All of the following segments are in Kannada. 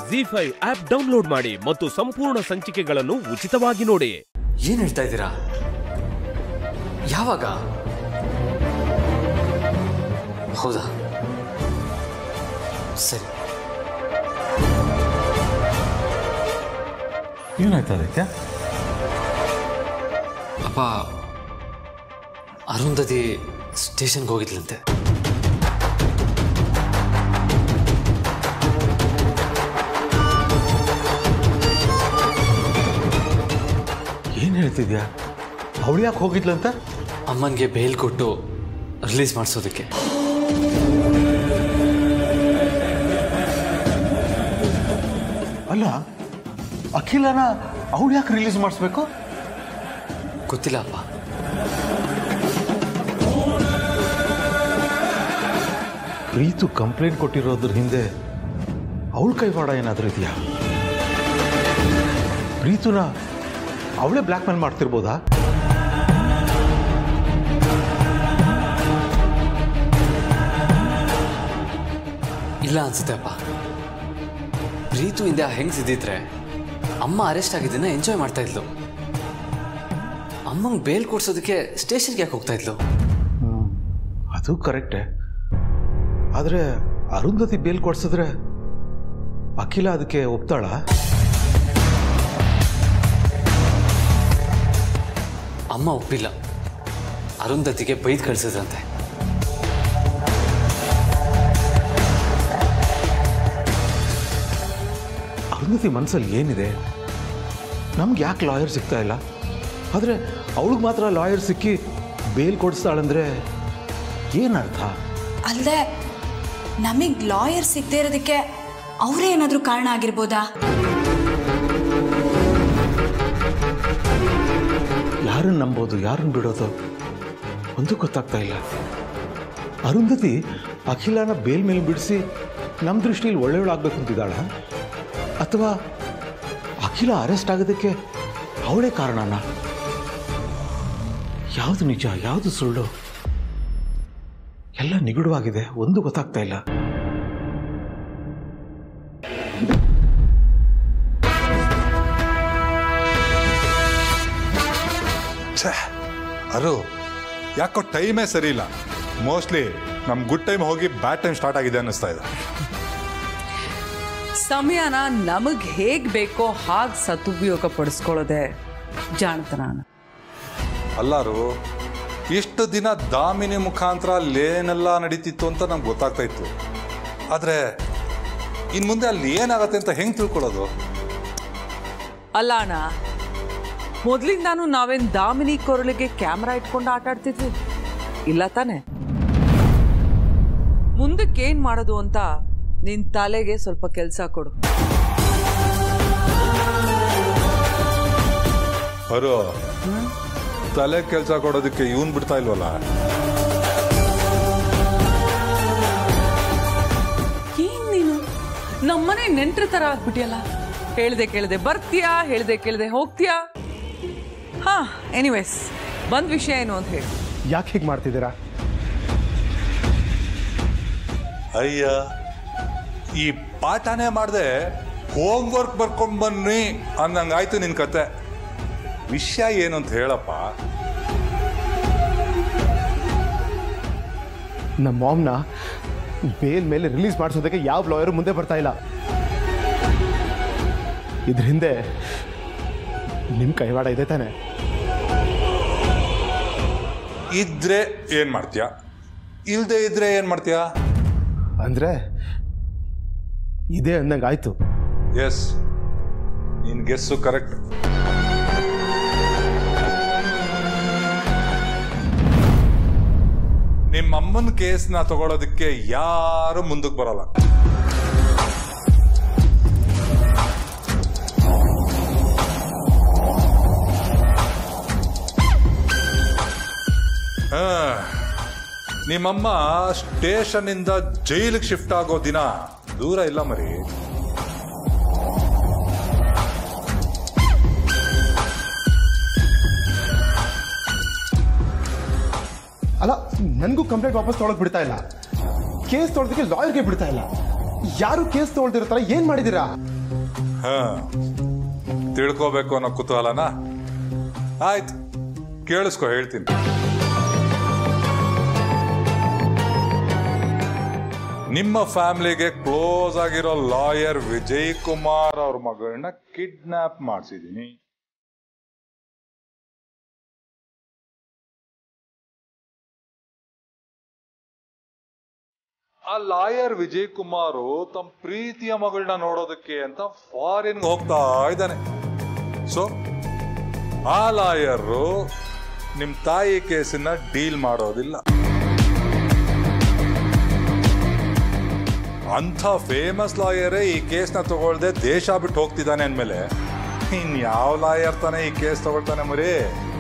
ಜಿ ಫೈವ್ ಆಪ್ ಡೌನ್ಲೋಡ್ ಮಾಡಿ ಮತ್ತು ಸಂಪೂರ್ಣ ಸಂಚಿಕೆಗಳನ್ನು ಉಚಿತವಾಗಿ ನೋಡಿ ಏನ್ ಹೇಳ್ತಾ ಇದ್ದೀರಾ ಯಾವಾಗ ಹೌದಾ ಸರಿ ಏನಾಯ್ತು ಅದಕ್ಕೆ ಅಪ್ಪ ಅರುಂಧತಿ ಸ್ಟೇಷನ್ಗೆ ಹೋಗಿದ್ಲಂತೆ ಏನು ಹೇಳ್ತಿದ್ಯಾ ಅವಳು ಯಾಕೆ ಹೋಗಿದ್ಲಂತ ಅಮ್ಮನಿಗೆ ಬೇಲ್ ಕೊಟ್ಟು ರಿಲೀಸ್ ಮಾಡಿಸೋದಕ್ಕೆ ಅಲ್ಲ ಅಖಿಲನ ಅವಳು ಯಾಕೆ ರಿಲೀಸ್ ಮಾಡಿಸ್ಬೇಕು ಗೊತ್ತಿಲ್ಲ ಅಪ್ಪ ಪ್ರೀತು ಕಂಪ್ಲೇಂಟ್ ಕೊಟ್ಟಿರೋದ್ರ ಹಿಂದೆ ಅವಳ ಕೈವಾಡ ಏನಾದರೂ ಇದೆಯಾ ಪ್ರೀತುನ ಅವಳೇ ಬ್ಲ್ಯಾಕ್ ಮೇಲ್ ಮಾಡ್ತಿರ್ಬೋದಾ ಇಲ್ಲ ಅನ್ಸುತ್ತೆ ಅಪ್ಪ ಪ್ರೀತು ಹಿಂದೆ ಆ ಹೆಂಗ್ಸ್ ಇದ್ದಿದ್ರೆ ಅಮ್ಮ ಅರೆಸ್ಟ್ ಆಗಿದ್ದನ್ನ ಎಂಜಾಯ್ ಮಾಡ್ತಾ ಇದ್ಲು ಅಮ್ಮಂಗೆ ಬೇಲ್ ಕೊಡ್ಸೋದಕ್ಕೆ ಸ್ಟೇಷನ್ಗೆ ಯಾಕೆ ಹೋಗ್ತಾ ಇದ್ಲು ಅದು ಕರೆಕ್ಟೇ ಆದರೆ ಅರುಂಧತಿ ಬೇಲ್ ಕೊಡ್ಸಿದ್ರೆ ಅಖಿಲ ಅದಕ್ಕೆ ಒಪ್ತಾಳ ಅಮ್ಮ ಒಪ್ಪಿಲ್ಲ ಅರುಂಧತಿಗೆ ಬೈದ್ ಕಳಿಸಿದ್ರಂತೆ ಅರುಂಧತಿ ಮನಸ್ಸಲ್ಲಿ ಏನಿದೆ ನಮ್ಗೆ ಯಾಕೆ ಲಾಯರ್ ಸಿಗ್ತಾ ಇಲ್ಲ ಆದರೆ ಅವಳಿಗೆ ಮಾತ್ರ ಲಾಯರ್ ಸಿಕ್ಕಿ ಬೇಲ್ ಕೊಡಿಸ್ತಾಳಂದ್ರೆ ಏನರ್ಥ ಅಲ್ಲದೆ ನಮಗೆ ಲಾಯರ್ ಸಿಗದೆ ಇರೋದಕ್ಕೆ ಅವರೇ ಏನಾದರೂ ಕಾರಣ ಆಗಿರ್ಬೋದಾ ಯಾರನ್ನು ನಂಬೋದು ಯಾರನ್ನು ಬಿಡೋದು ಒಂದು ಗೊತ್ತಾಗ್ತಾ ಇಲ್ಲ ಅರುಂಧತಿ ಅಖಿಲನ ಬೇಲ್ ಮೇಲೆ ಬಿಡಿಸಿ ನಮ್ಮ ದೃಷ್ಟಿಯಲ್ಲಿ ಒಳ್ಳೆಯವಳಾಗಬೇಕು ಅಂತಿದ್ದಾಳ ಅಥವಾ ಅಖಿಲ ಅರೆಸ್ಟ್ ಆಗೋದಕ್ಕೆ ಅವಳೇ ಕಾರಣನ ಯಾವುದು ನಿಜ ಯಾವುದು ಸುಳ್ಳು ಎಲ್ಲ ನಿಗೂಢವಾಗಿದೆ ಒಂದು ಗೊತ್ತಾಗ್ತಾ ಇಲ್ಲ ಛೇ ಅರು ಯಾಕೋ ಟೈಮೇ ಸರಿ ಇಲ್ಲ ಮೋಸ್ಟ್ಲಿ ನಮ್ ಗುಡ್ ಟೈಮ್ ಹೋಗಿ ಬ್ಯಾಡ್ ಟೈಮ್ ಸ್ಟಾರ್ಟ್ ಆಗಿದೆ ಅನ್ನಿಸ್ತಾ ಇದೆ ಸಮಯನ ನಮಗೆ ಹೇಗೆ ಬೇಕೋ ಹಾಗೆ ಸದುಪಯೋಗ ಪಡಿಸ್ಕೊಳ್ಳೋದೆ ಜಾಣತನ ಅಲ್ಲಾರು ಇಷ್ಟು ದಿನ ದಾಮಿನಿ ಮುಖಾಂತರ ಅಲ್ಲೇನೆಲ್ಲ ನಡೀತಿತ್ತು ಅಂತ ನಮ್ಗೆ ಗೊತ್ತಾಗ್ತಾ ಇತ್ತು ಆದರೆ ಇನ್ನು ಮುಂದೆ ಅಲ್ಲಿ ಏನಾಗತ್ತೆ ಅಂತ ಹೆಂಗೆ ತಿಳ್ಕೊಳ್ಳೋದು ಅಲ್ಲ ಅಣ್ಣ ಮೊದಲಿಂದಾನು ನಾವೇನ್ ದಾಮಿನಿ ಕೊರಳಿಗೆ ಕ್ಯಾಮ್ರಾ ಇಟ್ಕೊಂಡು ಆಟ ಆಡ್ತಿದ್ವಿ ಇಲ್ಲ ತಾನೆ ಮುಂದಕ್ಕೆ ಏನ್ ಮಾಡೋದು ಅಂತ ನಿನ್ ತಲೆಗೆ ಸ್ವಲ್ಪ ಕೆಲಸ ಕೊಡು ಅರು ತಲೆ ಕೆಲಸ ಕೊಡೋದಕ್ಕೆ ಇವನ್ ಬಿಡ್ತಾ ಇಲ್ವಲ್ಲ ಏನ್ ನೀನು ನಮ್ಮನೆ ನೆಂಟ್ರ ತರ ಆಗ್ಬಿಟ್ಟಿಯಲ್ಲ ಹೇಳ್ದೆ ಕೇಳ್ದೆ ಬರ್ತೀಯಾ ಹೇಳ್ದೆ ಕೇಳ್ದೆ ಹೋಗ್ತೀಯಾ ಹಾ ಎನಿವೇಸ್ ಬಂದ್ ವಿಷಯ ಏನು ಅಂತ ಹೇಳಿ ಯಾಕೆ ಹೀಗೆ ಮಾಡ್ತಿದ್ದೀರಾ ಅಯ್ಯ ಈ ಪಾಠನೇ ಮಾಡದೆ ಹೋಮ್ ವರ್ಕ್ ಬರ್ಕೊಂಡ್ ಬನ್ನಿ ಅಂದಂಗಾಯ್ತು ನಿನ್ ಕತೆ ವಿಷಯ ಏನು ಅಂತ ಹೇಳಪ್ಪ ನಮ್ಮ ಮಾಮ್ನ ಬೇಲ್ ಮೇಲೆ ರಿಲೀಸ್ ಮಾಡಿಸೋದಕ್ಕೆ ಯಾವ ಲಾಯರು ಮುಂದೆ ಬರ್ತಾ ಇಲ್ಲ ಇದ್ರ ಹಿಂದೆ ನಿಮ್ಮ ಕೈವಾಡ ಇದೆ ತಾನೆ ಇದ್ರೆ ಏನ್ ಮಾಡ್ತೀಯ ಇಲ್ದೆ ಇದ್ರೆ ಏನ್ ಮಾಡ್ತೀಯ ಅಂದರೆ ಇದೇ ಅಂದಂಗೆ ಆಯ್ತು ಎಸ್ ನಿನ್ ಗೆಸ್ಸು ಕರೆಕ್ಟ್ ನಿಮ್ಮ ಅಮ್ಮನ ಕೇಸ್ನ ತಗೊಳೋದಕ್ಕೆ ಯಾರು ಮುಂದಕ್ಕೆ ಬರಲ್ಲ ಆ, ನಿಮ್ಮಮ್ಮ ಸ್ಟೇಷನ್ನಿಂದ ಜೈಲಿಗೆ ಶಿಫ್ಟ್ ಆಗೋ ದಿನ ದೂರ ಇಲ್ಲ ಮರಿ ಅಲ್ಲ ನನಗೂ ಕಂಪ್ಲೇಂಟ್ ವಾಪಸ್ ತೊಗೊಳಕ್ ಬಿಡ್ತಾ ಇಲ್ಲ ಕೇಸ್ ತೊಗೊಳೋದಕ್ಕೆ ಲಾಯರ್ಗೆ ಬಿಡ್ತಾ ಇಲ್ಲ ಯಾರು ಕೇಸ್ ತೊಗೊಳ್ತಿರ್ತಾರ ಏನ್ ಮಾಡಿದ್ದೀರಾ ಹಾ ತಿಳ್ಕೋಬೇಕು ಅನ್ನೋ ಕುತೂಹಲನ ಆಯ್ತು ಕೇಳಿಸ್ಕೊ ಹೇಳ್ತೀನಿ ನಿಮ್ಮ ಫ್ಯಾಮಿಲಿಗೆ ಕ್ಲೋಸ್ ಆಗಿರೋ ಲಾಯರ್ ವಿಜಯ್ ಕುಮಾರ್ ಅವ್ರ ಮಗಳನ್ನ ಕಿಡ್ನಾಪ್ ಮಾಡಿಸಿದೀನಿ ಆ ಲಾಯರ್ ವಿಜಯ್ ಕುಮಾರ್ ತಮ್ಮ ಪ್ರೀತಿಯ ಮಗಳನ್ನ ನೋಡೋದಕ್ಕೆ ಅಂತ ಫಾರಿನ್ ಹೋಗ್ತಾ ಇದ್ದಾನೆ ಸೊ ಆ ಲಾಯರು ನಿಮ್ ತಾಯಿ ಕೇಸನ್ನ ಡೀಲ್ ಮಾಡೋದಿಲ್ಲ ಅಂಥ ಫೇಮಸ್ ಲಾಯರೇ ಈ ಕೇಸ್ನ ತಗೊಳ್ದೆ ದೇಶ ಬಿಟ್ಟು ಹೋಗ್ತಿದ್ದಾನೆ ಅಂದಮೇಲೆ ಇನ್ ಯಾವ ಲಾಯರ್ ತಾನೇ ಈ ಕೇಸ್ ತಗೊಳ್ತಾನೆ ಮರಿ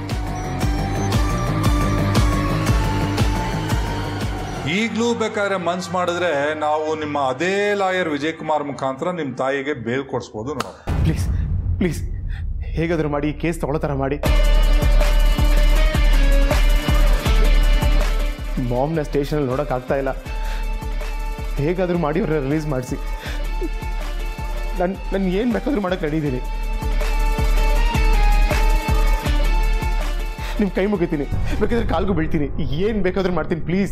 ಈಗಲೂ ಬೇಕಾದ್ರೆ ಮನ್ಸ್ ಮಾಡಿದ್ರೆ ನಾವು ನಿಮ್ಮ ಅದೇ ಲಾಯರ್ ವಿಜಯ್ ಕುಮಾರ್ ಮುಖಾಂತರ ನಿಮ್ಮ ತಾಯಿಗೆ ಬೇಲ್ ಕೊಡಿಸ್ಬೋದು ನೋಡೋಣ ಪ್ಲೀಸ್ ಪ್ಲೀಸ್ ಹೇಗಾದರೂ ಮಾಡಿ ಈ ಕೇಸ್ ತಗೊಳ್ಳೋ ಥರ ಮಾಡಿ ಮಾಮ್ನ ಸ್ಟೇಷನಲ್ಲಿ ನೋಡೋಕ್ಕಾಗ್ತಾ ಇಲ್ಲ ಹೇಗಾದರೂ ಮಾಡಿ ಅವ್ರನ್ನ ರಿಲೀಸ್ ಮಾಡಿಸಿ ನಾನು ನಾನು ಏನು ಬೇಕಾದರೂ ಮಾಡೋಕ್ಕೆ ರೆಡಿದ್ದೀನಿ ನಿಮ್ಮ ಕೈ ಮುಗಿತೀನಿ ಬೇಕಾದ್ರೆ ಕಾಲ್ಗೂ ಬೀಳ್ತೀನಿ ಏನು ಬೇಕಾದರೂ ಮಾಡ್ತೀನಿ ಪ್ಲೀಸ್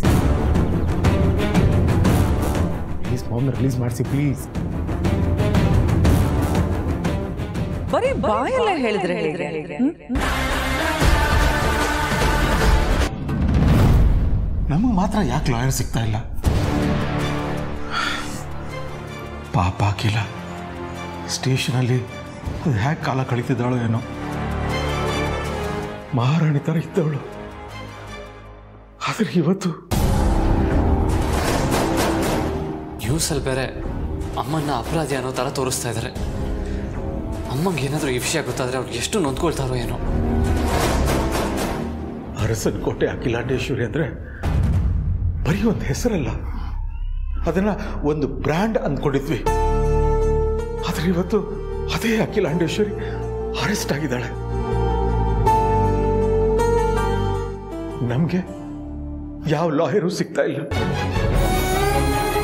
ಪ್ಲೀಸ್ ಮಾಮ್ನ ರಿಲೀಸ್ ಮಾಡಿಸಿ ಪ್ಲೀಸ್ ಬರೀ ಬಾಯಲ್ಲೇ ಹೇಳಿದ್ರೆ ಹೇಳಿದ್ರೆ ನಮಗೆ ಮಾತ್ರ ಯಾಕೆ ಲಾಯರ್ ಸಿಗ್ತಾ ಇಲ್ಲ ಪಾಪ ಅಖಿಲ ಸ್ಟೇಷನಲ್ಲಿ ಅದು ಹ್ಯಾಕ್ ಕಾಲ ಕಳೀತಿದ್ದಾಳೋ ಏನೋ ಮಹಾರಾಣಿ ಥರ ಇದ್ದವಳು ಆದರೆ ಇವತ್ತು ನ್ಯೂಸಲ್ಲಿ ಬೇರೆ ಅಮ್ಮನ್ನ ಅಪರಾಧಿ ಅನ್ನೋ ಥರ ತೋರಿಸ್ತಾ ಇದ್ದಾರೆ ಅಮ್ಮಂಗೆ ಏನಾದರೂ ಈ ವಿಷಯ ಗೊತ್ತಾದರೆ ಅವ್ರಿಗೆ ಎಷ್ಟು ನೊಂದ್ಕೊಳ್ತಾರೋ ಏನೋ ಅರಸನ ಕೋಟೆ ಅಖಿಲಾಂಡೇಶ್ವರಿ ಅಂದರೆ ಬರೀ ಒಂದು ಹೆಸರಲ್ಲ ಅದನ್ನ ಒಂದು ಬ್ರ್ಯಾಂಡ್ ಅಂದ್ಕೊಂಡಿದ್ವಿ ಆದರೆ ಇವತ್ತು ಅದೇ ಅಖಿಲಾಂಡೇಶ್ವರಿ ಅರೆಸ್ಟ್ ಆಗಿದ್ದಾಳೆ ನಮಗೆ ಯಾವ ಲಾಯರು ಸಿಗ್ತಾ ಇಲ್ಲ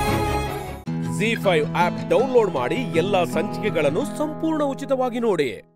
ಜಿ ಫೈವ್ ಆಪ್ ಡೌನ್ಲೋಡ್ ಮಾಡಿ ಎಲ್ಲಾ ಸಂಚಿಕೆಗಳನ್ನು ಸಂಪೂರ್ಣ ಉಚಿತವಾಗಿ ನೋಡಿ